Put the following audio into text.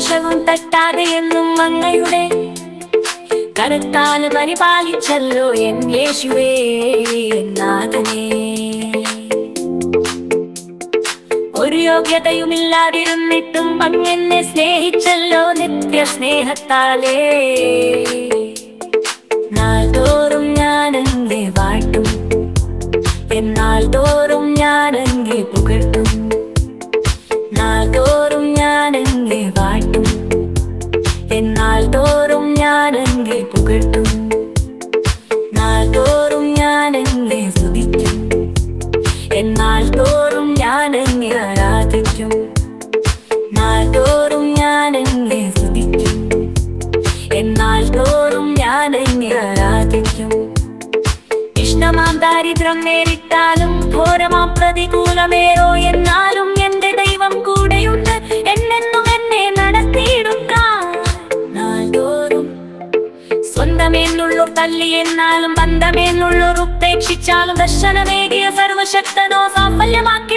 വശവും തട്ടാതെ എന്നും അങ്ങയുടെ കരത്താൽ പരിപാലിച്ചല്ലോ എൻ യേശുവേ നാഥനേ ഒരു യോഗ്യതയുമില്ലാതിരുന്നിട്ടും അങ്ങെന്നെ സ്നേഹിച്ചല്ലോ നിത്യ സ്നേഹത്താലേ നാൾതോറും ഞാൻ അങ്ങെ വാഴ്ത്തും എന്നാൽ തോറും ഞാൻ അങ്ങെ പുകഴ്ത്തും നാൾതോറും ഞാൻ അങ്ങെ വാഴ്ത്തും എന്നാൽ തോറും ഞാൻ അങ്ങെ പുകഴ്ത്തും നാൾതോറും ഞാൻ അങ്ങെ സ്തുതിക്കും എന്നാൽ തോറും ഞാൻ അങ്ങെ ആരാധിക്കും നാൾതോറും ഞാൻ അങ്ങെ സ്തുതിക്കും എന്നാൽ തോറും ഞാൻ അങ്ങെ ആരാധിക്കും ഇഷ്ടമാം ദാരിദ്ര്യം നേരിട്ടാലും ഘോരമാം പ്രതികൂലമേയോ എന്നാലും എന്റെ ദൈവം കൂടെയുണ്ട് എന്നെന്നും എന്നെ നടത്തിയിടുക നാൾതോറും സ്വന്തമേന്നുള്ളൂർ തല്ലി എന്നാലും ബന്ധമേന്നുള്ളൂർ ഉപേക്ഷിച്ചാലും ദർശനമേകിയ സർവശക്തനോ സാഫല്യമാക്കി